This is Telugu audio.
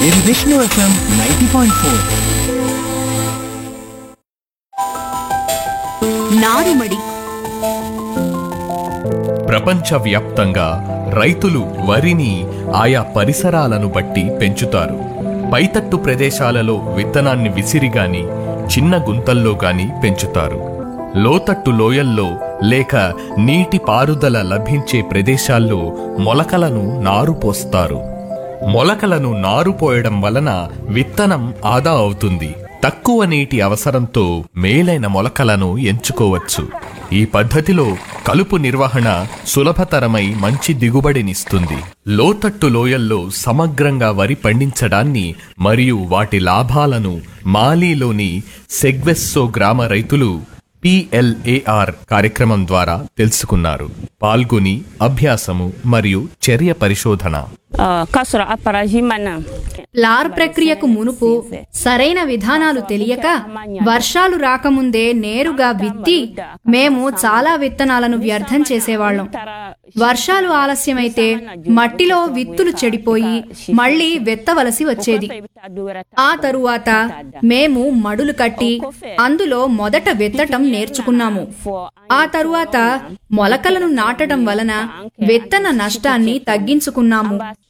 ఇది Vishnu FM ninety point four నారుమడి ప్రపంచవ్యాప్తంగా రైతులు వరిని ఆయా పరిసరాలను బట్టి పెంచుతారు పైతట్టు ప్రదేశాలలో విత్తనాన్ని విసిరిగాని చిన్న గుంతల్లో గాని పెంచుతారు లోతట్టు లోయల్లో లేక నీటి పారుదల లభించే ప్రదేశాల్లో మొలకలను నారు పోస్తారు మొలకలను నారు పోయడం వలన విత్తనం ఆదా అవుతుంది తక్కువ నీటి అవసరంతో మేలైన మొలకలను ఎంచుకోవచ్చు ఈ పద్ధతిలో కలుపు నిర్వహణ సులభతరమై మంచి దిగుబడినిస్తుంది లోతట్టు లోయల్లో సమగ్రంగా వరి పండించడాన్ని మరియు వాటి లాభాలను మాలీలోని సెగ్వెస్సో గ్రామ రైతులు పిఎల్ఏఆర్ కార్యక్రమం ద్వారా తెలుసుకున్నారు పాల్గొని అభ్యాసము మరియు చర్య పరిశోధన ka sɔrɔ aparazi ma na. లార్ ప్రక్రియకు మునుపు సరైన విధానాలు తెలియక వర్షాలు రాకముందే నేరుగా విత్తి మేము చాలా విత్తనాలను వ్యర్థం చేసేవాళ్ళం వర్షాలు ఆలస్యమైతే మట్టిలో విత్తులు చెడిపోయి మళ్ళీ వెత్తవలసి వచ్చేది ఆ తరువాత మేము మడులు కట్టి అందులో మొదట విత్తటం నేర్చుకున్నాము ఆ తరువాత మొలకలను నాటడం వలన విత్తన నష్టాన్ని తగ్గించుకున్నాము